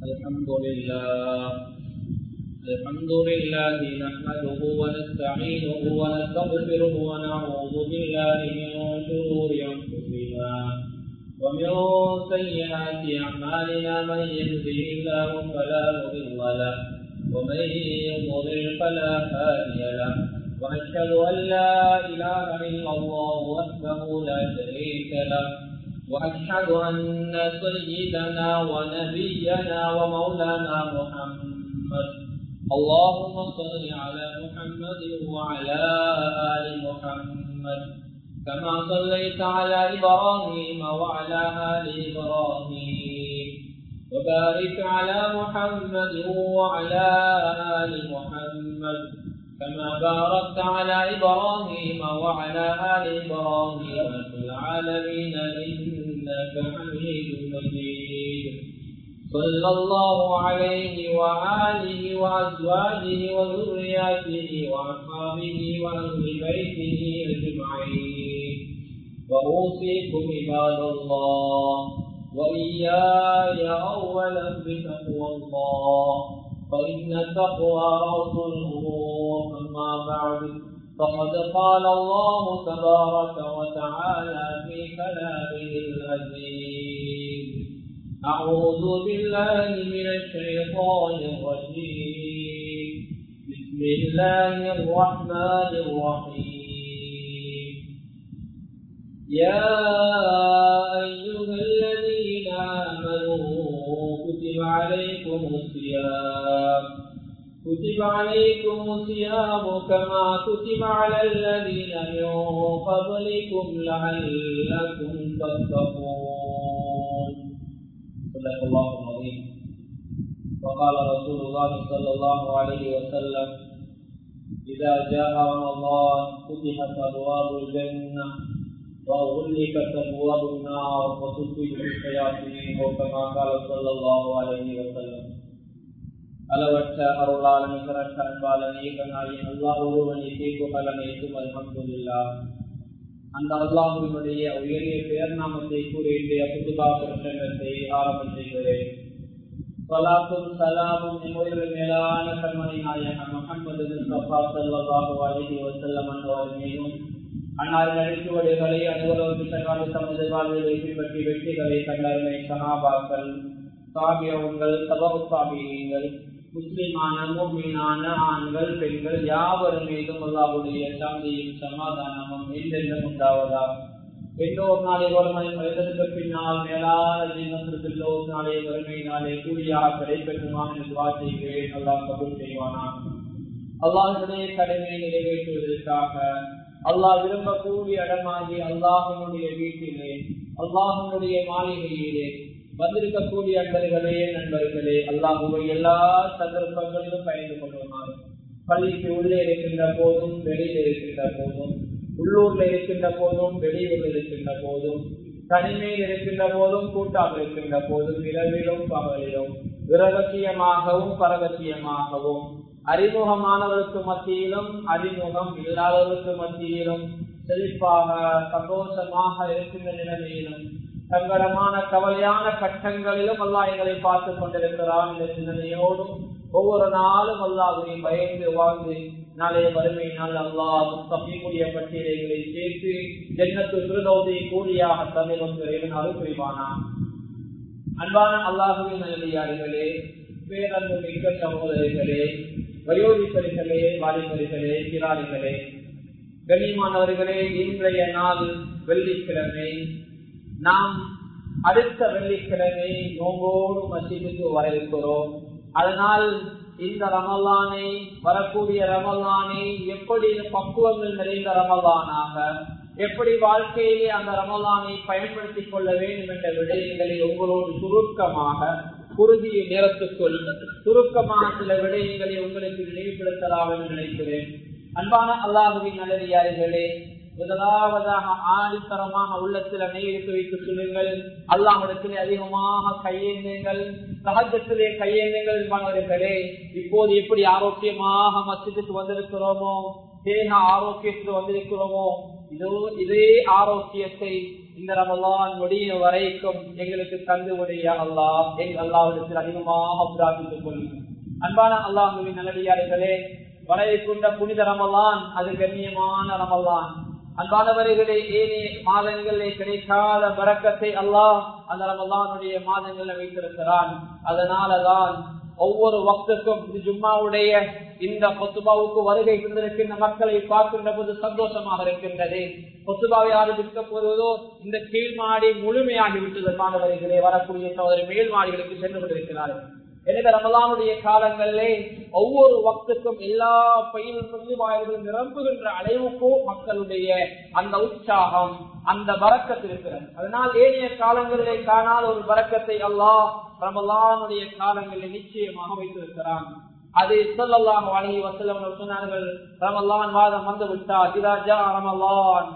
الحمد لله الحمد لله نحمده ونستعينه ونستغفره ونعوذ بالله من شرور أنفسنا ومن سيئات أعمالنا من يهده الله فلا مضل له ومن يضلل فلا هادي له وأشهد أن لا إله إلا الله وحده لا شريك له وأشهد أن سيدنا ونبينا ومولانا محمد اللهم صل على محمد وعلى آل محمد كما صليت على إبراهيم وعلى آل إبراهيم وبارك على محمد وعلى آل محمد كما باركت على إبراهيم وعلى آل إبراهيم في العالمين إنك حميد مجيد صلى الله عليه وآله وأزواجه وذرياته وأصحابه وأهل بيته أجمعين وأوصيكم عباد الله وإياي أولا بتقوى الله فإن التقوى رأس الأمور أما بعد فقد قال الله تبارك وتعالى في كلامه العزيز أعوذ بالله من الشيطان الرجيم بسم الله الرحمن الرحيم يا أيها الذين آمنوا كتب عليكم الصيام كتب عليكم الصيام كما كتب على الذين من قبلكم لعلكم تتقون صدق الله العظيم وقال رسول الله صلى الله عليه وسلم إذا جاء رمضان فتحت أبواب الجنة وغلقت أبواب النار وسدت الشياطين وكما قال صلى الله عليه وسلم அளவற்ற அருளாளன் நிகரற்ற அன்பாளன் ஏகனாயின் அல்லாஹ் ஒருவனை தீர்ப்புகள் அனைத்தும் அல்ஹம்துல்லா அந்த அல்லாஹுவினுடைய உயரிய பெயர் நாமத்தை கூறி இன்றைய புதுபா பிரசங்கத்தை ஆரம்பம் செய்கிறேன் சலாத்தும் சலாமும் நம்முடைய மேலான கண்மணி நாயகன் முகமது முஸ்தபா சல்லாஹு அலஹி வசல்லம் என்பவர் மீதும் அன்னாரின் அழைப்புவடைகளை அனுபவம் சகால தமது வாழ்வில் பின்பற்றி வெற்றிகளை கண்டறிமை சகாபாக்கள் சாபியவங்கள் சபகு சாபியங்கள் முஸ்லிமான மீனான ஆண்கள் பெண்கள் யாவரும் மீதும் அல்லாவுடைய சாந்தியும் சமாதானமும் என்றென்றும் உண்டாவதா எல்லோர் நாளை வறுமை மனிதனுக்கு பின்னால் மேலான ஜீவனத்திற்கு நாளை வறுமையினாலே கூலியாக கிடைப்பெற்றுமா என்று வாசிக்கிறேன் அல்லாஹ் கபூல் செய்வானா அல்லாஹுடைய கடமையை நிறைவேற்றுவதற்காக அல்லாஹ் விரும்பக்கூடிய இடமாகி அல்லாஹனுடைய வீட்டிலே அல்லாஹனுடைய மாளிகையிலே வந்திருக்கக்கூடிய அன்பர்களே நண்பர்களே அல்லாஹுவை எல்லா சந்தர்ப்பங்களிலும் பயந்து கொள்ளுமாறு பள்ளிக்கு உள்ளே இருக்கின்ற போதும் வெளியில் இருக்கின்ற போதும் உள்ளூர்ல இருக்கின்ற போதும் வெளியூர்ல இருக்கின்ற போதும் தனிமையில் இருக்கின்ற போதும் கூட்டாக இருக்கின்ற போதும் இரவிலும் பகலிலும் இரகசியமாகவும் பரகசியமாகவும் அறிமுகமானவருக்கு மத்தியிலும் அறிமுகம் இல்லாதவருக்கு மத்தியிலும் செழிப்பாக சந்தோஷமாக இருக்கின்ற நிலைமையிலும் சங்கடமான கவலையான கட்டங்களிலும் அல்லா எங்களை பார்த்து கொண்டிருக்கிறான் என்ற சிந்தனையோடும் ஒவ்வொரு நாளும் அல்லாஹுவை பயந்து வாழ்ந்து நாளைய வறுமை நாள் அல்லாஹ் தப்பிக்கூடிய பட்டியலைகளை சேர்த்து ஜென்னத்து திருநோதை கூலியாக தமிழும் இறைவன் அருள் புரிவானா அன்பான அல்லாஹுவின் நல்லடியார்களே பேரன்பு மிக்க சகோதரிகளே வயோதிப்பரிகளே வாலிபரிகளே கிராரிகளே கண்ணியமானவர்களே இன்றைய நாள் வெள்ளிக்கிழமை நாம் அடுத்த வெள்ளிக்கிழமை நோங்கோடு மசிதுக்கு வர இருக்கிறோம் அதனால் இந்த ரமலானை வரக்கூடிய ரமலானை எப்படி பக்குவங்கள் நிறைந்த ரமலானாக எப்படி வாழ்க்கையிலே அந்த ரமலானை பயன்படுத்திக் கொள்ள வேண்டும் என்ற விடயங்களை உங்களோடு சுருக்கமாக குறுகிய நேரத்துக்குள் சுருக்கமான சில விடயங்களை உங்களுக்கு நினைவுபடுத்தலாம் என்று நினைக்கிறேன் அன்பான அல்லாஹுவின் நல்லடியார்களே முதலாவதாக ஆணித்தரமான உள்ளத்தில் அணையெடுத்து வைத்து சொல்லுங்கள் அல்லாஹிடத்திலே அதிகமாக கையேந்துங்கள் சகஜத்திலே கையேந்துங்கள் என்பவர்களே இப்போது எப்படி ஆரோக்கியமாக மசிதுக்கு வந்திருக்கிறோமோ தேக ஆரோக்கியத்தில் வந்திருக்கிறோமோ இதோ இதே ஆரோக்கியத்தை இந்த ரமலான் முடிய வரைக்கும் எங்களுக்கு தந்துவுடைய அல்லாஹ் எங்கள் அல்லாவிடத்தில் அதிகமாக பிரார்த்தித்துக் கொள்ளுங்கள் அன்பான அல்லாஹுவின் நல்லடியார்களே வரையறுக்கின்ற புனித ரமலான் அது கண்ணியமான ரமலான் அன்பானவர்களே ஏனே மாதங்களிலே கிடைக்காத பறக்கத்தை அல்லாஹ் அந்த ரமலானுடைய மாதங்களில் வைத்திருக்கிறான் அதனாலதான் ஒவ்வொரு வக்துக்கும் இது ஜும்மாவுடைய இந்த கொத்துபாவுக்கு வருகை தந்திருக்கின்ற மக்களை பார்க்கின்ற போது சந்தோஷமாக இருக்கின்றது கொத்துபாவை ஆரம்பிக்க போவதோ இந்த கீழ் மாடி முழுமையாகி விட்டது மாணவர்களே வரக்கூடிய சோதரி மேல் மாடிகளுக்கு சென்று கொண்டிருக்கிறார்கள் எனவே ரமலானுடைய காலங்களிலே ஒவ்வொரு வக்துக்கும் எல்லா பயில் வாயில்களும் நிரம்புகின்ற அளவுக்கும் மக்களுடைய அந்த உற்சாகம் அந்த வரக்கத்து இருக்கிறது அதனால் ஏனைய காலங்களிலே காணாத ஒரு வரக்கத்தை அல்லாஹ் ரமலானுடைய காலங்களில் நிச்சயமாக வைத்திருக்கிறான் அது சொல்லலாம் வழங்கி வசலம் சொன்னார்கள் ரமலான் மாதம் வந்து விட்டார் இராஜா ரமலான்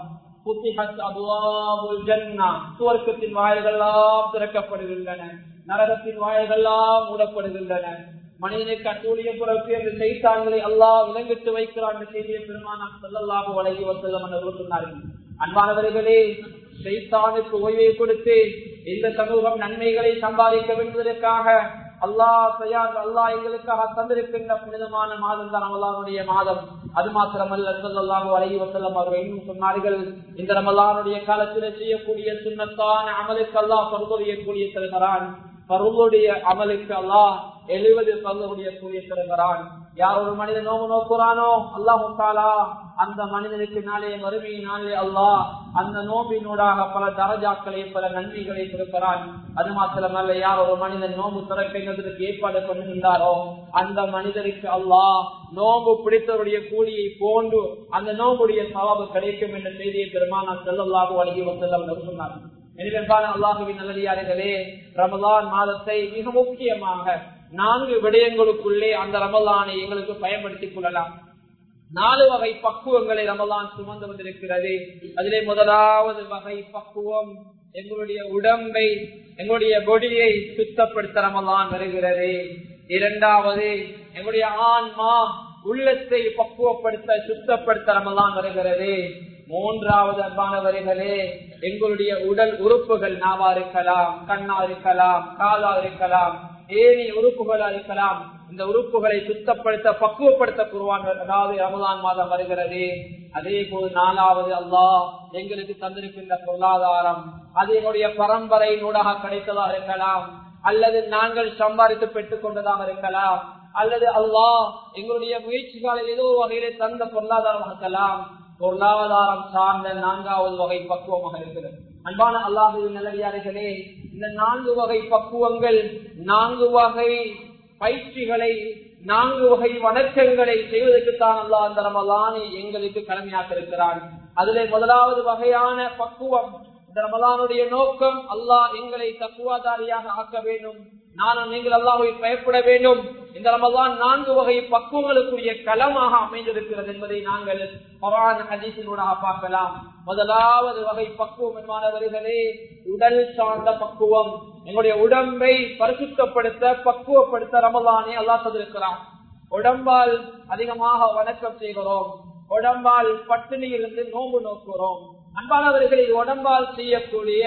சுவர்க்கத்தின் வாயில்கள்லாம் திறக்கப்படுகின்றன நரகத்தின் வாயில்கள்லாம் மூடப்படுகின்றன மனிதனுக்கு அட்டூழிய புறப்பு என்று செய்தான்களை அல்லாஹ் விலங்கிட்டு வைக்கிறான் என்ற செய்தியை பெருமானார் செல்லல்லாக வழங்கி வசல்லம் என்று சொன்னார்கள் அன்பானவர்களே செய்தானுக்கு ஓய்வை கொடுத்து இந்த சமூகம் நன்மைகளை சம்பாதிக்க வேண்டுவதற்காக அல்லாஹ் தயார் அல்லாஹ் எங்களுக்காக தந்திருக்கின்ற புனிதமான மாதம் தான் ரமலானுடைய மாதம் அது மாத்திரமல்ல சொல்லல்லாக வழங்கி வசல்லம் அவர்கள் இன்னும் சொன்னார்கள் இந்த ரமலானுடைய காலத்தில் செய்யக்கூடிய சுண்ணத்தான அமலுக்கு அல்லாஹ் பருவறியக்கூடிய தருகிறான் பருவடைய அமலுக்கு அல்லாஹ் எழுபது பருவடைய கூடிய தருகிறான் யார் ஒரு மனிதன் நோம்பு நோக்குறானோ அல்லாஹ் முத்தாலா அந்த மனிதனுக்கு நாளே மறுமை நாளே அல்லாஹ் அந்த நோம்பினூடாக பல தரஜாக்களை பல நன்மைகளை கொடுக்கிறான் அது மாத்திரமல்ல யார் ஒரு மனிதன் நோம்பு திறக்கிறதுக்கு ஏற்பாடு பண்ணுகின்றாரோ அந்த மனிதருக்கு அல்லாஹ் நோம்பு பிடித்தவருடைய கூலியை போன்று அந்த நோம்புடைய சவாபு கிடைக்கும் என்ற செய்தியை பெருமானா செல்லல்லாக வழங்கி வந்தல்ல சொன்னார் எனவே அல்லாஹுவின் நல்லடியார்களே ரமலான் மாதத்தை மிக முக்கியமாக நான்கு விடயங்களுக்குள்ளே அந்த ரமலானை எங்களுக்கு பயன்படுத்திக் கொள்ளலாம் நாலு வகை பக்குவங்களை ரமலான் சுமந்து வந்திருக்கிறது அதிலே முதலாவது வகை பக்குவம் எங்களுடைய உடம்பை எங்களுடைய பொடியை சுத்தப்படுத்த ரமலான் வருகிறது இரண்டாவது எங்களுடைய ஆன்மா உள்ளத்தை பக்குவப்படுத்த சுத்தப்படுத்த ரமலான் வருகிறது மூன்றாவது அன்பானவர்களே எங்களுடைய உடல் உறுப்புகள் நாவா இருக்கலாம் கண்ணா இருக்கலாம் காலா இருக்கலாம் ஏனி உறுப்புகளா இருக்கலாம் இந்த உறுப்புகளை சுத்தப்படுத்த பக்குவப்படுத்த குருவான் அதாவது ரமலான் மாதம் வருகிறது அதே போது நாலாவது அல்லாஹ் எங்களுக்கு தந்திருக்கின்ற பொருளாதாரம் அது எங்களுடைய பரம்பரை நூடாக கிடைத்ததாக இருக்கலாம் அல்லது நாங்கள் சம்பாதித்து பெற்றுக் கொண்டதாக இருக்கலாம் அல்லது அல்லாஹ் எங்களுடைய முயற்சிகளில் ஏதோ ஒரு வகையிலே தந்த பொருளாதாரமாக இருக்கலாம் பொருளாதாரம் சார்ந்த நான்காவது வகை பக்குவமாக இருக்கிறது அன்பான அல்லாஹுவின் நல்லடியார்களே இந்த நான்கு வகை பக்குவங்கள் நான்கு வகை பயிற்சிகளை நான்கு வகை வணக்கங்களை செய்வதற்குத்தான் அல்லாஹ் அந்த ரமலானை எங்களுக்கு கடமையாக இருக்கிறான் அதிலே முதலாவது வகையான பக்குவம் இந்த ரமலானுடைய நோக்கம் அல்லாஹ் எங்களை தக்குவாதாரியாக ஆக்க வேண்டும் நானும் நீங்கள் அல்லாஹை பயப்பட வேண்டும் இந்த ரமதான் நான்கு வகை பக்குவங்களுக்குரிய களமாக அமைந்திருக்கிறது என்பதை நாங்கள் பவான் ஹதீசினூடாக பார்க்கலாம் முதலாவது வகை பக்குவம் என்பானவர்களே உடல் சார்ந்த பக்குவம் எங்களுடைய உடம்பை பரிசுத்தப்படுத்த பக்குவப்படுத்த ரமலானே அல்லா தந்திருக்கிறான் உடம்பால் அதிகமாக வணக்கம் செய்கிறோம் உடம்பால் பட்டினியிலிருந்து நோம்பு நோக்குகிறோம் அன்பானவர்களை உடம்பால் செய்யக்கூடிய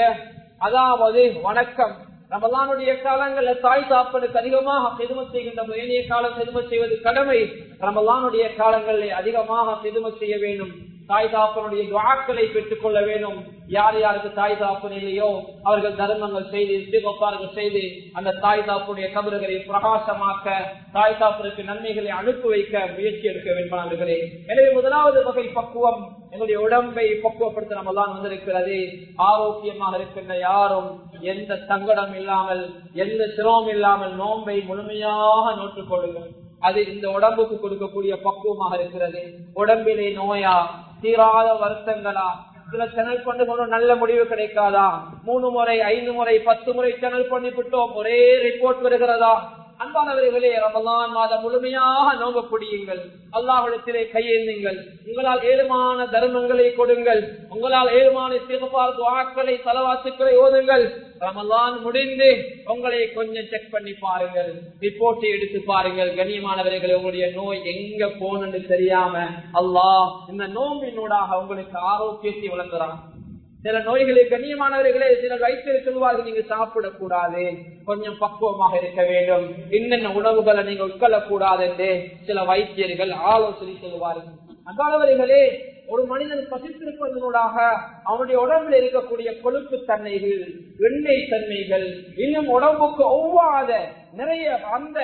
அதாவது வணக்கம் ரமலானுடைய காலங்கள்ல தாய் சாப்பனுக்கு அதிகமாக செதும செய்கின்ற ஏனைய காலம் செதும செய்வது கடமை ரமலானுடைய காலங்களில் அதிகமாக செதும செய்ய வேண்டும் தாய் தாப்பனுடைய துவாக்களை பெற்றுக் கொள்ள வேண்டும் யார் யாருக்கு தாய் தாப்பன் இல்லையோ அவர்கள் தர்மங்கள் செய்து சிவப்பார்கள் செய்து அந்த தாய் தாப்புடைய கபறுகளை பிரகாசமாக்க தாய் தாப்பனுக்கு நன்மைகளை அனுப்பி வைக்க முயற்சி எடுக்க வேண்டுமானவர்களே எனவே முதலாவது வகை பக்குவம் எங்களுடைய உடம்பை பக்குவப்படுத்த நம்மதான் வந்திருக்கிறது ஆரோக்கியமாக இருக்கின்ற யாரும் எந்த சங்கடம் இல்லாமல் எந்த சிரமம் இல்லாமல் நோன்பை முழுமையாக நோட்டுக் கொள்ளுங்கள் அது இந்த உடம்புக்கு கொடுக்கக்கூடிய பக்குவமாக இருக்கிறது உடம்பிலே நோயா தீராத வருத்தங்களா சில சேனல் பண்ணி கொண்டு நல்ல முடிவு கிடைக்காதா மூணு முறை ஐந்து முறை பத்து முறை சேனல் பண்ணி விட்டோம் ஒரே ரிப்போர்ட் வருகிறதா அன்பானவர்களே ரமலான் மாதம் முழுமையாக நோங்க பிடியுங்கள் அல்லாஹிடத்திலே கையேந்துங்கள் உங்களால் ஏழுமான தர்மங்களை கொடுங்கள் உங்களால் ஏழுமான சிறுபார் துவாக்களை தலவாசுக்களை ஓதுங்கள் ரமலான் முடிந்து உங்களை கொஞ்சம் செக் பண்ணி பாருங்கள் ரிப்போர்ட்டை எடுத்து பாருங்கள் கண்ணியமானவர்கள் உங்களுடைய நோய் எங்க போனன்னு தெரியாம அல்லாஹ் இந்த நோம்பினூடாக உங்களுக்கு ஆரோக்கியத்தை வளர்ந்துறான் சில நோய்களை கண்ணியமானவர்களே சிலர் வைத்தியர் சொல்வார்கள் நீங்க சாப்பிடக்கூடாது கொஞ்சம் பக்குவமாக இருக்க வேண்டும் என்னென்ன உணவுகளை நீங்க உட்கொள்ளக்கூடாது என்று சில வைத்தியர்கள் ஆலோசனை சொல்வார்கள் அன்பானவர்களே ஒரு மனிதன் பசித்திருப்பதனூடாக அவனுடைய உடம்பில் இருக்கக்கூடிய கொழுப்பு தன்மைகள் எண்ணெய் தன்மைகள் இன்னும் உடம்புக்கு ஒவ்வாத நிறைய அந்த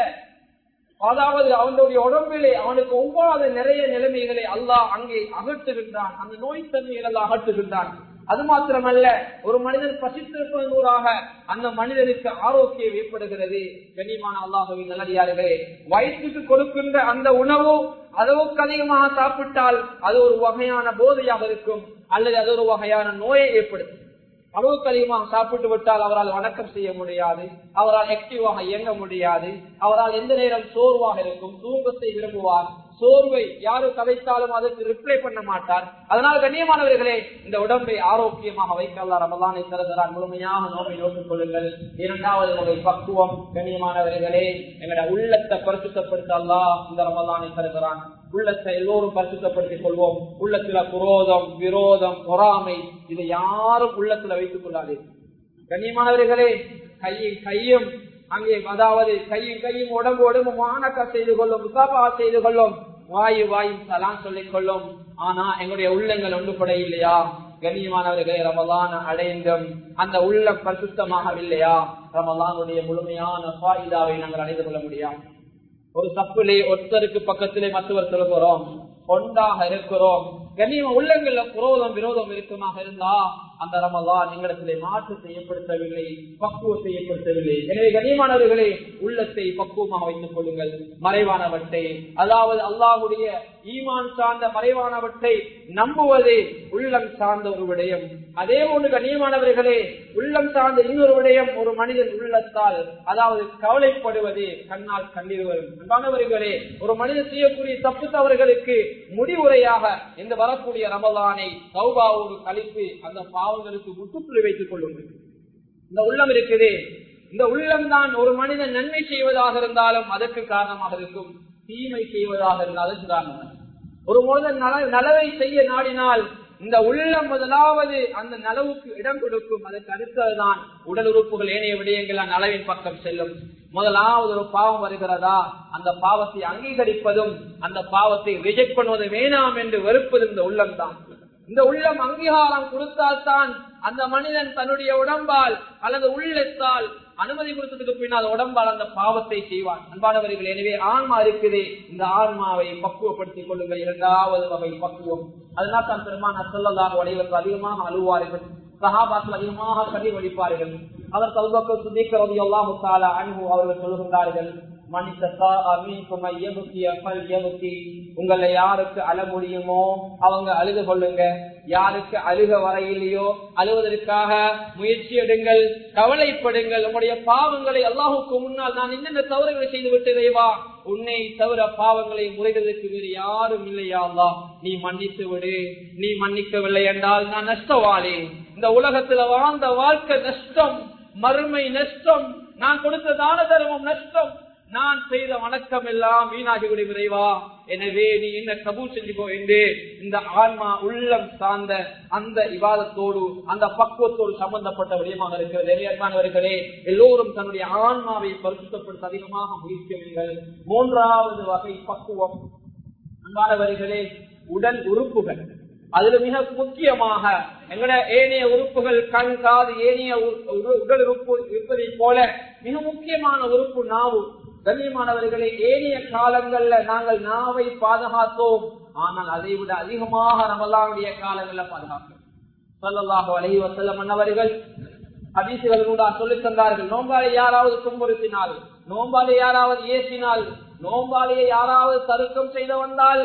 அதாவது அவனுடைய உடம்பிலே அவனுக்கு ஒவ்வாத நிறைய நிலைமைகளை அல்லாஹ் அங்கே அகற்றுகின்றான் அந்த நோய் தன்மைகள் எல்லாம் அகற்றுகின்றான் அது மாத்திரமல்ல ஒரு மனிதன் பசித்திருப்பதனூடாக அந்த மனிதனுக்கு ஆரோக்கியம் ஏற்படுகிறது கண்ணியமான அல்லாஹுவின் நல்லடியார்களே வயிற்றுக்கு கொடுக்கின்ற அந்த உணவு அளவுக்கு அதிகமாக சாப்பிட்டால் அது ஒரு வகையான போதையாக இருக்கும் அல்லது அது ஒரு வகையான நோயை ஏற்படுத்தும் அளவுக்கு அதிகமாக சாப்பிட்டு விட்டால் அவரால் வணக்கம் செய்ய முடியாது அவரால் ஆக்டிவாக இயங்க முடியாது அவரால் எந்த நேரம் சோர்வாக இருக்கும் தூக்கத்தை விரும்புவார் சோர்வை யாரு கதைத்தாலும் அதற்கு ரிப்ளை பண்ண மாட்டார் அதனால் கண்ணியமானவர்களே இந்த உடம்பை ஆரோக்கியமாக வைக்கலாம் ரமலானை தருகிறார் முழுமையாக நோக்கை நோக்கிக் கொள்ளுங்கள் இரண்டாவது வகை பக்குவம் கண்ணியமானவர்களே எங்களோட உள்ளத்தை பரிசுத்தப்படுத்தல்லா இந்த ரமலானை தருகிறான் உள்ளத்தை எல்லோரும் பரிசுத்தப்படுத்திக் கொள்வோம் உள்ளத்துல குரோதம் விரோதம் பொறாமை இதை யாரும் உள்ளத்துல வைத்துக் கொள்ளாது கண்ணியமானவர்களே கையும் கையும் அங்கே அதாவது கையும் கையும் உடம்பு உடம்பு மானக்கா செய்து கொள்ளும் முசாபா செய்து கொள்ளும் வாயு வாயும் சலாம் சொல்லிக் கொள்ளும் ஆனா எங்களுடைய உள்ளங்கள் ஒன்றுபட இல்லையா கண்ணியமானவர்களை ரமலான அடைந்தும் அந்த உள்ளம் பரிசுத்தமாகவில்லையா ரமலானுடைய முழுமையான பாயிதாவை நாங்கள் அடைந்து கொள்ள முடியாது ஒரு தப்பிலே ஒருத்தருக்கு பக்கத்திலே மற்றவர் சொல்கிறோம் ஒன்றாக இருக்கிறோம் கண்ணியம் உள்ளங்கள்ல புரோதம் விரோதம் இருக்குமாக இருந்தா அந்த ரமலான் எங்களிடத்திலே மாற்றத்தை ஏற்படுத்தவில்லை பக்குவத்தை ஏற்படுத்தவில்லை எனவே கண்ணியமானவர்களே உள்ளத்தை பக்குவமாக வைத்துக் கொள்ளுங்கள் மறைவானவற்றை அதாவது அல்லாஹுடைய ஈமான் சார்ந்த மறைவானவற்றை நம்புவதே உள்ளம் சார்ந்த ஒரு விடயம் அதே ஒன்று கண்ணியமானவர்களே உள்ளம் சார்ந்த இன்னொரு விடயம் ஒரு மனிதன் உள்ளத்தால் அதாவது கவலைப்படுவது கண்ணால் கண்ணீர் வரும் அன்பானவர்களே ஒரு மனிதன் செய்யக்கூடிய தப்பு தவறுகளுக்கு முடிவுரையாக இந்த வரக்கூடிய ரமலானை சௌபாவோடு கழித்து அந்த பாவங்களுக்கு முற்றுப்புள்ளி வைத்துக் கொள்ளுங்கள் இந்த உள்ளம் இருக்குது இந்த உள்ளம் தான் ஒரு மனிதன் நன்மை செய்வதாக இருந்தாலும் அதற்கு காரணமாக இருக்கும் தீமை செய்வதாக இருந்தால் அதற்கு காரணமாக ஒரு மனிதன் நல- நலவை செய்ய நாடினால் இந்த உள்ளம் முதலாவது அந்த நலவுக்கு இடம் கொடுக்கும் அதற்கு அடுத்ததுதான் உடல் உறுப்புகள் ஏனைய விடயங்கள் நலவின் பக்கம் செல்லும் முதலாவது ஒரு பாவம் வருகிறதா அந்த பாவத்தை அங்கீகரிப்பதும் அந்த பாவத்தை ரிஜெக்ட் பண்ணுவது வேணாம் என்று வெறுப்பது இந்த உள்ளம் தான் இந்த உள்ளம் அங்கீகாரம் கொடுத்தால்தான் அந்த மனிதன் தன்னுடைய உடம்பால் அல்லது உள்ளத்தால் அனுமதி கொடுத்ததுக்கு பின்னால் உடம்பால் அந்த பாவத்தை செய்வான் அன்பானவர்கள் எனவே ஆன்மா இருக்குது இந்த ஆன்மாவை பக்குவப்படுத்திக் கொள்ளுங்கள் இரண்டாவது வகை பக்குவம் அதனால் தான் பெருமான சொல்லதாக உடையவர்கள் அதிகமாக அழுவார்கள் சகாபாக்கள் அதிகமாக கண்ணி வடிப்பார்கள் அவர் தல்பக்கம் சுதீக்கிறது எல்லாம் அன்பு அவர்கள் சொல்லுகின்றார்கள் உங்களை யாருக்கு அழ முடியுமோ அவங்க அழுது கொள்ளுங்க யாருக்கு அழுக வரையிலையோ அழுவதற்காக முயற்சி எடுங்கள் கவலைப்படுங்கள் உங்களுடைய பாவங்களை அல்லாஹுக்கு முன்னால் நான் என்னென்ன தவறுகளை செய்து விட்டதேவா உன்னை தவிர பாவங்களை முறைகிறதுக்கு வேறு யாரும் இல்லையா அல்லா நீ மன்னித்து விடு நீ மன்னிக்கவில்லை என்றால் நான் நஷ்டவாளி இந்த உலகத்துல வாழ்ந்த வாழ்க்கை நஷ்டம் மறுமை நஷ்டம் நான் கொடுத்த தான தர்மம் நஷ்டம் நான் செய்த வணக்கம் எல்லாம் வீணாகிவிட விரைவா எனவே நீ என்ன கபூல் செஞ்சுக்கோ என்று இந்த ஆன்மா உள்ளம் சார்ந்த அந்த விவாதத்தோடு அந்த பக்குவத்தோடு சம்பந்தப்பட்ட விடயமாக இருக்கிறது நிறையமானவர்களே எல்லோரும் தன்னுடைய ஆன்மாவை பரிசுத்தப்படுத்த அதிகமாக முயற்சியுங்கள் மூன்றாவது வகை பக்குவம் அன்பானவர்களே உடல் உறுப்புகள் அதுல மிக முக்கியமாக எங்கட ஏனைய உறுப்புகள் கண் காது ஏனைய உ- உ- உடல் உறுப்பு இருப்பதை போல மிக முக்கியமான உறுப்பு நாவு கண்ணியமானவர்களை ஏனைய காலங்கள்ல நாங்கள் நாவை பாதுகாத்தோம் ஆனால் அதை விட அதிகமாக ரமலானுடைய காலங்கள்ல பாதுகாக்கிறோம் சொல்லலாக அலைஹி வசல்லம் மன்னவர்கள் ஹதீசுகளூடா சொல்லி தந்தார்கள் நோம்பாளை யாராவது துன்புறுத்தினால் நோம்பாளை யாராவது ஏசினால் நோம்பாளையை யாராவது தருக்கம் செய்து வந்தால்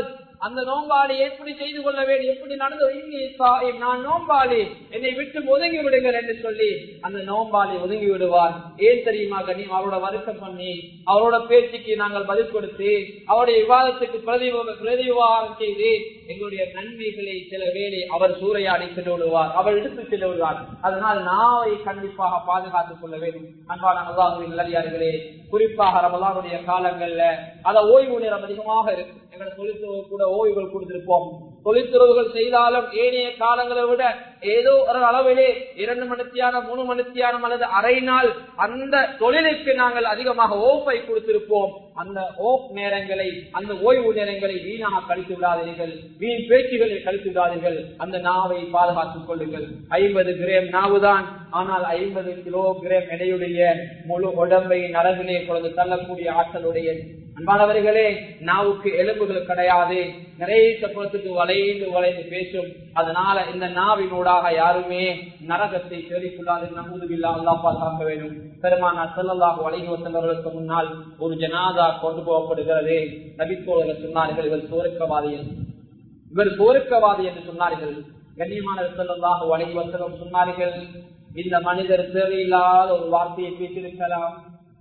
அந்த நோம்பாளி எப்படி செய்து கொள்ள வேண்டும் எப்படி நடந்து இன்னி சாயிம், நான் நோம்பாளி என்னை விட்டு ஒதுங்கி விடுங்கள் என்று சொல்லி அந்த நோம்பாளி ஒதுங்கி விடுவார் ஏன் தெரியுமா கனி அவரோட வருத்தம் பண்ணி அவரோட பேச்சுக்கு நாங்கள் பதில் கொடுத்து அவருடைய விவாதத்துக்கு பிரதிவ- பிரதிவாரம் செய்து எங்களுடைய நன்மைகளை சில வேளை அவர் சூறையாடி சென்று விடுவார் அவர் எடுத்து சென்று விடுவார் அதனால் நாவை கண்டிப்பாக பாதுகாத்துக் கொள்ள வேண்டும் அன்பான அல்லாஹுவின் நல்லடியார்களே குறிப்பாக ரமலானுடைய காலங்கள்ல அத ஓய்வு நேரம் அதிகமாக இருக்கு எங்களை தொழிற்துறவு கூட ஓய்வுகள் கொடுத்திருப்போம் தொழிற்துறவுகள் செய்தாலும் ஏனைய காலங்களை விட ஏதோ ஒரு அளவிலே இரண்டு மணித்தியானம் மூணு மணித்தியானம் அல்லது அரை நாள் அந்த தொழிலுக்கு நாங்கள் அதிகமாக ஓப்பை கொடுத்திருப்போம் அந்த ஓப் நேரங்களை அந்த ஓய்வு நேரங்களை வீணாக கழித்து விடாதீர்கள் வீண் பேச்சுகளை கழித்து விடாதீர்கள் அந்த நாவை பாதுகாத்துக் கொள்ளுங்கள் ஐம்பது கிராம் நாவுதான் ஆனால் ஐம்பது கிலோ கிராம் எடையுடைய முழு உடம்பை நரகிலே கொண்டு தள்ளக்கூடிய ஆற்றலுடைய அன்பானவர்களே நாவுக்கு எலும்புகள் கிடையாது நிறைய சப்பளத்துக்கு வளைந்து வளைந்து பேசும் அதனால இந்த நாவினூடாக யாருமே நரகத்தை தேடிக்கொள்ளாது நம்புதில்லா அல்லா பாதுகாக்க வேண்டும் பெருமானா செல்லல்லாக வளைந்து வந்தவர்களுக்கு முன்னால் ஒரு ஜனாதா கொண்டு போகப்படுகிறது நபித்தோழர்கள் சொன்னார்கள் இவர் சோருக்கவாதி என்று. இவர் சோருக்கவாதி என்று சொன்னார்கள் கண்ணியமான செல்லல்லாக வளைந்து வந்தவர்கள் சொன்னார்கள் இந்த மனிதர் தேவையில்லாத ஒரு வார்த்தையை பேசியிருக்கலாம்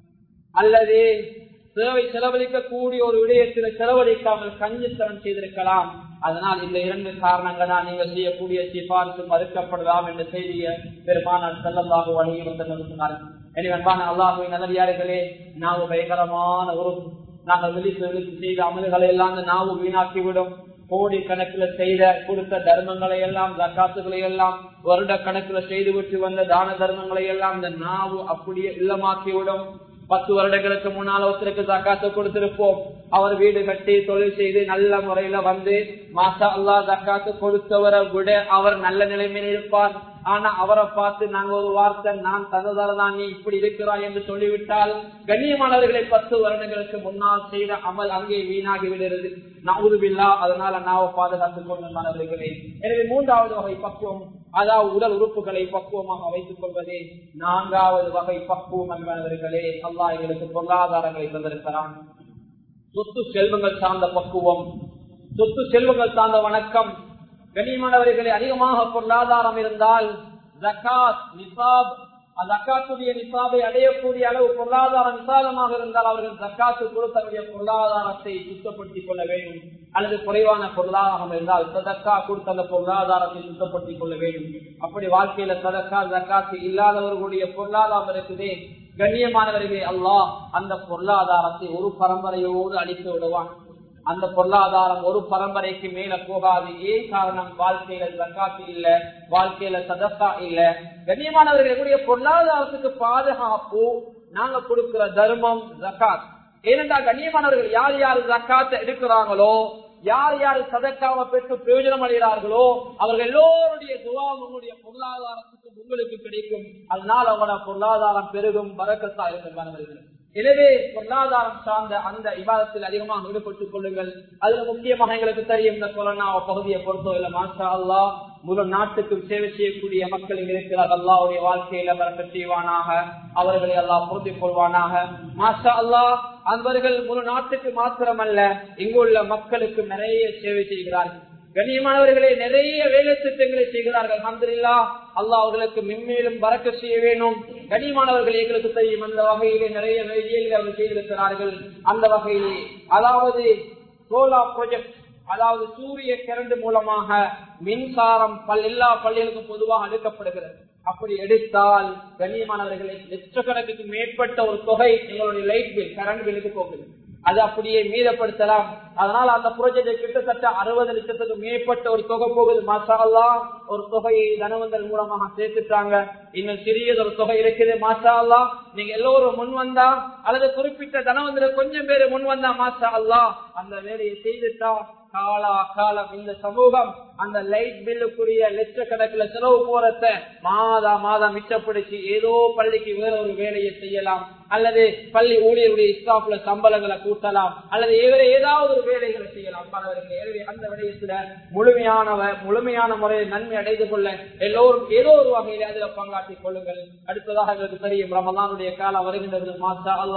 அல்லது சேவை செலவழிக்கக்கூடிய ஒரு விடயத்தில் செலவழிக்காமல் கஞ்சித்தனம் செய்திருக்கலாம் அதனால் இந்த இரண்டு காரணங்களால் நீங்கள் செய்யக்கூடிய சிபாரிசு மறுக்கப்படலாம் என்ற செய்தியை பெருமானார் செல்லமாக வழங்கி வந்தனர் சொன்னார்கள் எனவே அன்பான அல்லாஹுவின் நல்லடியார்களே நாவு பயங்கரமான ஒரு நாங்கள் விழித்து விழித்து செய்த அமல்களை எல்லாம் அந்த நாவு வீணாக்கிவிடும் கோடி கணக்கில் செய்த கொடுத்த தர்மங்களை எல்லாம் ஜக்காத்துகளை எல்லாம் வருட கணக்கில் செய்துவிட்டு வந்த தான தர்மங்களை எல்லாம் இந்த நாவு அப்படியே இல்லமாக்கிவிடும் பத்து வருடங்களுக்கு முன்னால் ஒருத்தருக்கு ஜக்காத்து கொடுத்திருப்போம் அவர் வீடு கட்டி தொழில் செய்து நல்ல முறையில வந்து மாசா அல்லா ஜக்காத்து கொடுத்தவரை விட அவர் நல்ல நிலைமையில் இருப்பார் ஆனா அவரை பார்த்து நாங்க ஒரு வார்த்தை நான் தந்ததால்தான் நீ இப்படி இருக்கிறாய் என்று சொல்லிவிட்டால் கண்ணியமானவர்களை பத்து வருடங்களுக்கு முன்னால் செய்த அமல் அங்கே வீணாகி விடுகிறது நவுதுபில்லா அதனால நாவ பாதுகாத்துக் கொள்ளுமானவர்களே எனவே மூன்றாவது வகை பக்குவம் அதாவது உடல் உறுப்புகளை பக்குவமாக வைத்துக் கொள்வதே நான்காவது வகை பக்குவம் என்பவர்களே அல்லா எங்களுக்கு பொருளாதாரங்களை தந்திருக்கிறான் சொத்து செல்வங்கள் சார்ந்த பக்குவம் சொத்து செல்வங்கள் சார்ந்த வணக்கம் கண்ணியமானவர்களே அதிகமாக பொருளாதாரம் இருந்தால் ஜக்காத் நிசாப் அந்த அக்காத்துடைய நிசாபை அடையக்கூடிய அளவு பொருளாதாரம் விசாலமாக இருந்தால் அவர்கள் ஜக்காத்து கொடுத்தவருடைய பொருளாதாரத்தை சுத்தப்படுத்திக் கொள்ள வேண்டும் அல்லது குறைவான பொருளாதாரம் இருந்தால் சதக்கா கொடுத்த அந்த பொருளாதாரத்தை சுத்தப்படுத்திக் கொள்ள வேண்டும் அப்படி வாழ்க்கையில சதக்கா ஜக்காத்து இல்லாதவர்களுடைய பொருளாதாரம் இருக்குதே கண்ணியமானவர்களே அல்லாஹ் அந்த பொருளாதாரத்தை ஒரு பரம்பரையோடு அழித்து விடுவான் அந்த பொருளாதாரம் ஒரு பரம்பரைக்கு மேல போகாது ஏன் காரணம் வாழ்க்கையில ஜக்காத்து இல்ல வாழ்க்கையில சதக்கா இல்ல கண்ணியமானவர்களுடைய பொருளாதாரத்துக்கு பாதுகாப்பு நாங்க கொடுக்கிற தர்மம் ஜக்காத் ஏனென்றால் கண்ணியமானவர்கள் யார் யார் ஜக்காத்தை எடுக்கிறாங்களோ யார் யார் சதக்காவை பெற்று பிரயோஜனம் அடைகிறார்களோ அவர்கள் எல்லோருடைய துவாவும் உங்களுடைய பொருளாதாரத்துக்கு உங்களுக்கு கிடைக்கும் அதனால் அவங்களோட பொருளாதாரம் பெருகும் வரக்கத்தா இருக்கும் எனவே பொருளாதாரம் சார்ந்த அந்த விவாதத்தில் அதிகமாக ஈடுபட்டுக் கொள்ளுங்கள் அதுல முக்கியமாக எங்களுக்கு தெரியும் இந்த கொரோனா பகுதியை பொறுத்தவரை மாஷா அல்லா முழு நாட்டுக்கு சேவை செய்யக்கூடிய மக்கள் இங்க இருக்கிறார் அல்லாவுடைய வாழ்க்கையில பறக்க செய்வானாக அவர்களை எல்லாம் பொருந்திக் கொள்வானாக மாஷா அல்லா அவர்கள் முழு நாட்டுக்கு மாத்திரமல்ல இங்குள்ள மக்களுக்கு நிறைய சேவை செய்கிறார்கள் கண்ணியமானவர்களே நிறைய வேலை திட்டங்களை செய்கிறார்கள் அல்ஹம்துலில்லா அல்லாஹ் அவர்களுக்கு மென்மேலும் பறக்க செய்ய வேணும் கண்ணியமானவர்கள் எங்களுக்கு தெரியும் அந்த வகையிலே நிறைய வேலைகளை அவர்கள் செய்திருக்கிறார்கள் அந்த வகையிலே அதாவது சோலார் ப்ராஜெக்ட் அதாவது சூரிய கரண்ட் மூலமாக மின்சாரம் பல் எல்லா பள்ளிகளுக்கும் பொதுவாக எடுக்கப்படுகிறது அப்படி எடுத்தால் கண்ணியமானவர்களை லட்சக்கணக்குக்கு மேற்பட்ட ஒரு தொகை எங்களுடைய லைட் பில் கரண்ட் பில்லுக்கு போகுது அது அப்படியே மீதப்படுத்தலாம் அதனால அந்த ப்ராஜெக்ட் கிட்டத்தட்ட அறுபது லட்சத்துக்கு மேற்பட்ட ஒரு தொகை போகுது மாஷா ஒரு தொகையை தனவந்தர் மூலமாக சேர்த்துட்டாங்க இன்னும் சிறியது ஒரு தொகை இருக்குது மாஷா அல்லா நீங்க எல்லோரும் முன் வந்தா அல்லது குறிப்பிட்ட தனவந்தர் கொஞ்சம் பேரு முன் வந்தா மாஷா அல்லா அந்த வேலையை செய்துட்டா காலா காலம் இந்த சமூகம் அந்த லைட் பில்லுக்குரிய லட்சக்கணக்கில் செலவு போறத மாதா மாதம் மிச்சப்படுத்தி ஏதோ பள்ளிக்கு வேற ஒரு வேலையை செய்யலாம் அல்லது பள்ளி ஊழியருடைய ஸ்டாப்ல சம்பளங்களை கூட்டலாம் அல்லது வேற ஏதாவது ஒரு வேலைகளை செய்யலாம் பலவர்கள் எனவே அந்த விடயத்துல முழுமையானவ முழுமையான முறையில் நன்மை அடைந்து கொள்ள எல்லோரும் ஏதோ ஒரு வகையில அதுல பங்காற்றிக் கொள்ளுங்கள் அடுத்ததாக எங்களுக்கு தெரியும் ரமலானுடைய காலம் வருகின்றது மாசா அல்லா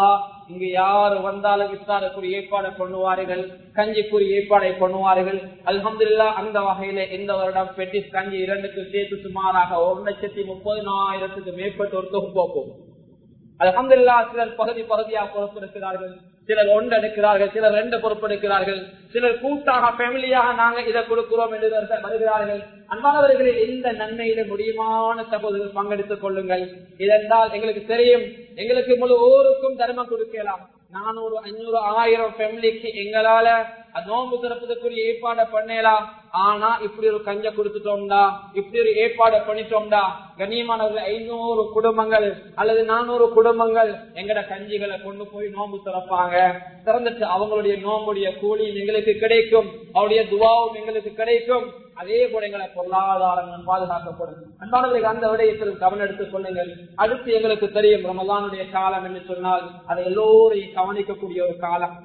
இங்கு யாரு வந்தாலும் இஃப்தாருக்குரிய ஏற்பாடு பண்ணுவார்கள் கஞ்சிக்குரிய ஏற்பாடை பண்ணுவார்கள் அல்ஹம்துல்லா அந்த வகையில இந்த வருடம் பெட்டிஸ் கஞ்சி இரண்டுக்கு சேர்த்து சுமாராக ஒரு லட்சத்தி முப்பதினாயிரத்துக்கு மேற்பட்ட ஒரு தொகுப்போக்கும் அலமதுல்லா சிலர் பகுதி பகுதியாக பொறுப்பெடுக்கிறார்கள் சிலர் ஒன்று எடுக்கிறார்கள் சிலர் ரெண்டு பொறுப்பெடுக்கிறார்கள் சிலர் கூட்டாக ஃபேமிலியாக நாங்க இதை கொடுக்கிறோம் என்று வருகிறார்கள் அன்பானவர்களே இந்த நன்மையில முடியுமான சகோதரர்கள் பங்கெடுத்துக் கொள்ளுங்கள் இதென்றால் எங்களுக்கு தெரியும் எங்களுக்கு முழு ஊருக்கும் தர்மம் கொடுக்கலாம் நானூறு அஞ்சூறு ஆயிரம் ஃபேமிலிக்கு எங்களால நோம்பு திறப்பதற்குரிய ஏற்பாடை பண்ணலாம் ஆனா இப்படி ஒரு கஞ்ச கொடுத்துட்டோம்டா இப்படி ஒரு ஏற்பாடு பண்ணிட்டோம்டா கண்ணியமானவர்கள் ஐநூறு குடும்பங்கள் அல்லது நானூறு குடும்பங்கள் எங்கட கஞ்சிகளை கொண்டு போய் நோம்பு திறப்பாங்க திறந்துட்டு அவங்களுடைய நோம்புடைய கூலியும் எங்களுக்கு கிடைக்கும் அவருடைய துவாவும் எங்களுக்கு கிடைக்கும் அதே போல எங்களை பொருளாதாரங்கள் பாதுகாக்கப்படும் அன்பானவர்களுக்கு அந்த விடயத்தில் கவனம் எடுத்துக் கொள்ளுங்கள் அடுத்து எங்களுக்கு தெரியும் ரமலானுடைய காலம் என்று சொன்னால் அதை எல்லோரையும் கவனிக்கக்கூடிய ஒரு காலம்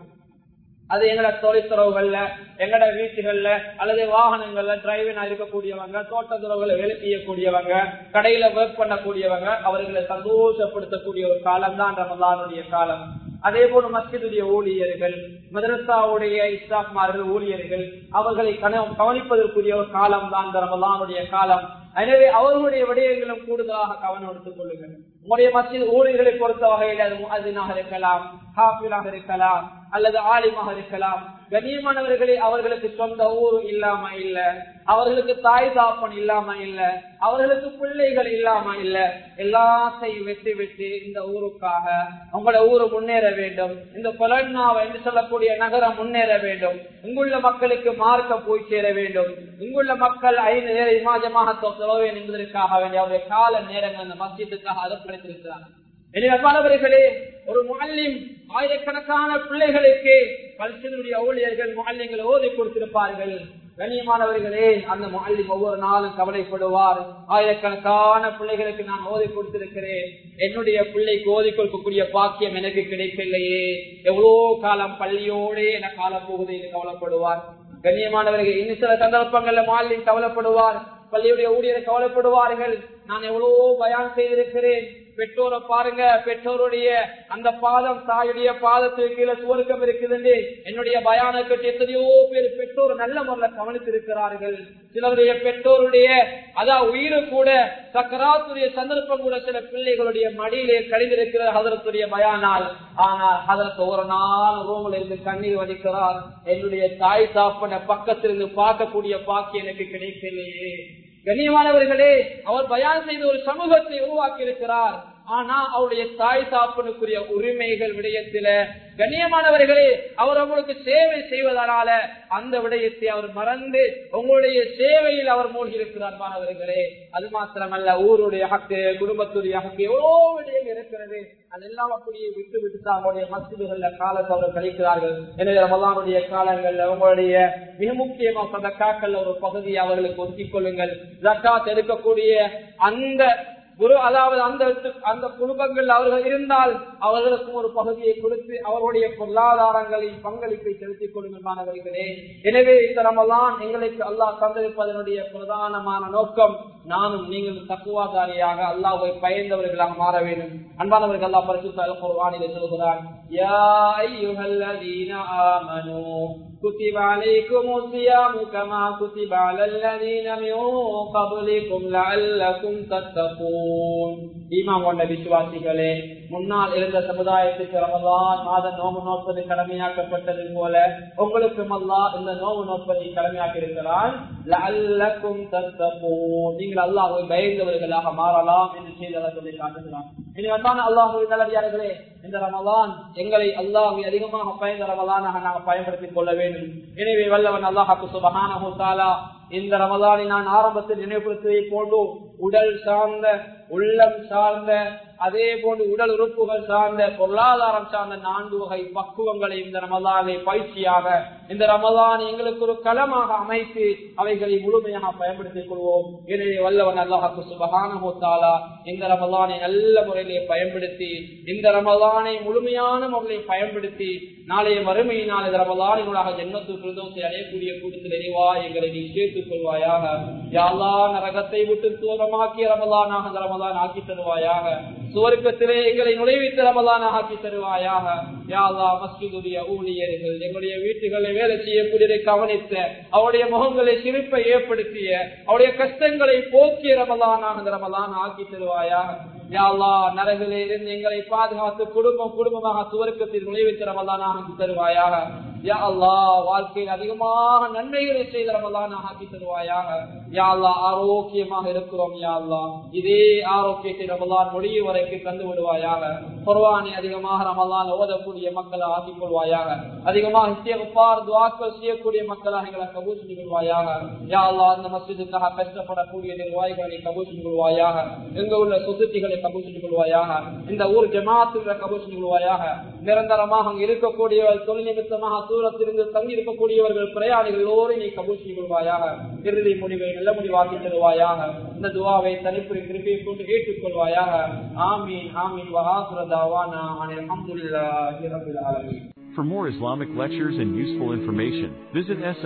அது எங்கட தொலைத்துறவுகள்ல எங்கட வீட்டுகள்ல அல்லது வாகனங்கள்ல டிரைவினா இருக்கக்கூடியவங்க தோட்டத்துறவுகளை வேலை செய்யக்கூடியவங்க கடையில ஒர்க் பண்ணக்கூடியவங்க அவர்களை சந்தோஷப்படுத்தக்கூடிய ஒரு காலம் தான் ரமலானுடைய காலம் அதே போல மஸ்ஜிதுடைய ஊழியர்கள் மதரசாவுடைய இஸ்லாமார்கள் ஊழியர்கள் அவர்களை கவனிப்பதற்குரிய ஒரு காலம் தான் இந்த ரமலானுடைய காலம் எனவே அவர்களுடைய விடயங்களும் கூடுதலாக கவனம் எடுத்துக் கொள்ளுங்கள் உங்களுடைய மத்திய ஊழியர்களை பொறுத்த வகையில் அது முஹதினாக இருக்கலாம் ஹாஃபிலாக இருக்கலாம் அல்லது ஆலிமாக இருக்கலாம் கண்ணியமானவர்களே அவர்களுக்கு சொந்த ஊர் இல்லாம இல்ல அவர்களுக்கு தாய் தாப்பன் இல்லாம இல்ல அவர்களுக்கு பிள்ளைகள் இல்லாம இல்ல எல்லாத்தையும் வெட்டி வெட்டி இந்த ஊருக்காக உங்களோட ஊரு முன்னேற வேண்டும் இந்த கொலன்னாவை என்று சொல்லக்கூடிய நகரம் முன்னேற வேண்டும் இங்குள்ள மக்களுக்கு மார்க்க போய் சேர வேண்டும் இங்குள்ள மக்கள் ஐந்து நேர இமாஜமாக தொலைவேன் என்பதற்காக வேண்டிய அவருடைய கால நேரங்கள் அந்த மத்தியத்துக்காக அதற்படுத்திருக்கிறார் மாணவர்களே ஒரு முல்லிம் ஆயிரக்கணக்கான பிள்ளைகளுக்கு பல்சனுடைய ஊழியர்கள் முல்லிங்கள் ஓதி கொடுத்திருப்பார்கள் கண்ணியமானவர்களே அந்த முல்லிம் ஒவ்வொரு நாளும் கவலைப்படுவார் ஆயிரக்கணக்கான பிள்ளைகளுக்கு நான் ஓதி கொடுத்திருக்கிறேன் என்னுடைய பிள்ளைக்கு ஓதி கொடுக்கக்கூடிய பாக்கியம் எனக்கு கிடைக்கலையே எவ்வளவு காலம் பள்ளியோடே என காலம் போகுது என்று கவலைப்படுவார் கண்ணியமானவர்கள் இன்னும் சில சந்தர்ப்பங்கள்ல மாலின் கவலைப்படுவார் பள்ளியுடைய ஊழியரை கவலைப்படுவார்கள் நான் எவ்வளவோ பயான் செய்திருக்கிறேன் பெற்றோரை பாருங்க பெற்றோருடைய அந்த பாதம் தாயுடைய பாதத்துக்கு கீழே சுவர்க்கம் இருக்குது என்னுடைய பயான கட்டி எத்தனையோ பேர் பெற்றோர் நல்ல முறையில் கவனித்திருக்கிறார்கள் சிலருடைய பெற்றோருடைய அதான் உயிரு கூட சக்கராத்துடைய சந்தர்ப்பம் கூட சில பிள்ளைகளுடைய மடியிலே கழிந்திருக்கிற ஹதரத்துடைய பயானால் ஆனால் ஹதரத் ஒரு நாள் ரூமில் இருந்து கண்ணீர் வடிக்கிறார் என்னுடைய தாய் தாப்பன பக்கத்திலிருந்து பார்க்கக்கூடிய பாக்கி எனக்கு கிடைக்கலையே கண்ணியமானவர்களே அவர் பயான் செய்த ஒரு சமூகத்தை உருவாக்கி இருக்கிறார் ஆனா அவருடைய தாய் சாப்பனுக்குரிய உரிமைகள் விடயத்தில கண்ணியமானவர்களே அவர் உங்களுக்கு சேவை செய்வதனால அந்த விடயத்தை அவர் மறந்து உங்களுடைய சேவையில் அவர் மூழ்கி இருக்கிறார் மாணவர்களே அது மாத்திரமல்ல ஊருடைய ஹக்கு குடும்பத்துடைய ஹக்கு எவ்வளோ விடயம் இருக்கிறது அதெல்லாம் அப்படியே விட்டு விட்டு தான் அவருடைய மசிதுகள்ல காலத்தை அவர் கழிக்கிறார்கள் எனவே ரமலானுடைய காலங்கள்ல உங்களுடைய மிக முக்கியமா சதக்காக்கள்ல ஒரு பகுதியை அவர்களுக்கு ஒதுக்கிக் கொள்ளுங்கள் ஜக்காத் எடுக்கக்கூடிய அந்த குரு அதாவது அந்த அந்த குடும்பங்கள் அவர்கள் இருந்தால் அவர்களுக்கும் ஒரு பகுதியை கொடுத்து அவர்களுடைய பொருளாதாரங்களின் பங்களிப்பை செலுத்திக் கொள்ளுங்கள் மாணவர்களே எனவே இந்த ரமலான் எங்களுக்கு அல்லாஹ் தந்திருப்பதனுடைய பிரதானமான நோக்கம் நானும் நீங்கள் தக்குவாதாரியாக அல்லாஹை பயந்தவர்களாக மாற வேண்டும் அன்பானவர்கள் அல்லா பரிசுத்த குர்வானிலே சொல்கிறான் யா அய்யுஹல்லதீன ஆமனூ كتب عليكم الصيام كما كتب على الذين من قبلكم لعلكم تتقون ஈமான் கொண்ட விசுவாசிகளே முன்னால் இருந்த சமுதாயத்துக்கு ரமலான் மாத நோம்பு நோற்பது கடமையாக்கப்பட்டது போல உங்களுக்கும் அல்லா இந்த நோம்பு நோற்பதை கடமையாக்கி இருக்கிறான் லல்லக்கும் தத்தப்போம் நீங்கள் அல்லாஹை பயந்தவர்களாக மாறலாம் என்று செய்தவர் சொல்லி காட்டுகிறான் இனி வந்தான அல்லாஹு நல்லடியார்களே இந்த ரமலான் எங்களை அல்லாஹை அதிகமாக பயந்த ரமலானாக நாங்கள் பயன்படுத்திக் கொள்ள வேண்டும் எனவே வல்லவன் அல்லாஹாக்கு சுபகான இந்த ரமலானை நான் ஆரம்பத்தில் நினைவுபடுத்துவதை போன்று உடல் சார்ந்த உள்ளம் சார்ந்த அதே போன்று உடல் உறுப்புகள் சார்ந்த பொருளாதாரம் சார்ந்த நான்கு வகை பக்குவங்களை இந்த ரமலானை பயிற்சியாக இந்த ரமலான் எங்களுக்கு ஒரு களமாக அமைத்து அவைகளை முழுமையாக பயன்படுத்திக் கொள்வோம் எனவே வல்லவன் அல்லாஹாக்கு சுபகான இந்த ரமலானை நல்ல முறையிலே பயன்படுத்தி இந்த ரமலானை முழுமையான முறையில் பயன்படுத்தி நாளைய மறுமையினால் இந்த ரமலானினூடாக ஜென்மத்து பிரதோசை அடையக்கூடிய கூட்டத்தில் இறைவா எங்களை நீ சேர்த்துக் கொள்வாயாக யாழ்லா நரகத்தை விட்டு தூரமாக்கி ரமலானாக இந்த ரமலான் ஆக்கி தருவாயாக சுவர்க்கத்திலே எங்களை நுழைவித்து ரமலானாக ஆக்கி தருவாயாக யாழ்லா மஸ்ஜிதுடைய ஊழியர்கள் எங்களுடைய வீட்டுகளை வேலை செய்யக்கூடியதை கவனித்த அவருடைய முகங்களை சிரிப்பை ஏற்படுத்திய அவருடைய கஷ்டங்களை போக்கிய ரமலானாக இந்த ரமலான் ஆக்கி தருவாயாக யாழ்லா நரகிலே இருந்து எங்களை பாதுகாத்து குடும்பம் குடும்பமாக சுவர்க்கத்தில் நுழைவித்து ரமலானாக தருவாயாக யா அல்லா வாழ்க்கையில் அதிகமாக நன்மைகளை செய்த ரமலானாக ஆக்கி தருவாயாக யா அல்லா ஆரோக்கியமாக இருக்கிறோம் யா அல்லா இதே ஆரோக்கியத்தை ரமலான் முடியும் வரைக்கும் தந்து விடுவாயாக குர்வானை அதிகமாக ரமலான் ஓதக்கூடிய மக்களை ஆக்கிக் கொள்வாயாக அதிகமாக இஸ்தியகுப்பார் துவாக்கள் செய்யக்கூடிய மக்களாக எங்களை கபூல் செஞ்சு கொள்வாயாக யா அல்லா அந்த மசிதுக்காக கஷ்டப்படக்கூடிய நிர்வாகிகளை கபூல் செஞ்சு கொள்வாயாக எங்க உள்ள சொத்துத்திகளை கபூல் செஞ்சு கொள்வாயாக இந்த ஊர் ஜமாத்துல கபூல் செஞ்சு கொள்வாயாக நிரந்தரமாக அங்கு இருக்கக்கூடியவர்கள் தொழில் நிமித்தமாக தூரத்திலிருந்து தங்கி இருக்கக்கூடியவர்கள் பிரயாணிகள் எல்லோரும் நீ கபூல் செய்து கொள்வாயாக இறுதி முடிவை நல்ல முடிவாக்கி தருவாயாக இந்த துவாவை தனிப்புரி திருப்பியை கொண்டு ஏற்றுக்கொள்வாயாக ஆமீன் ஆமீன் வகாசுரதாவானா அலமதுல்லாஹி ரபில் ஆலமீன் For more Islamic lectures and useful information, visit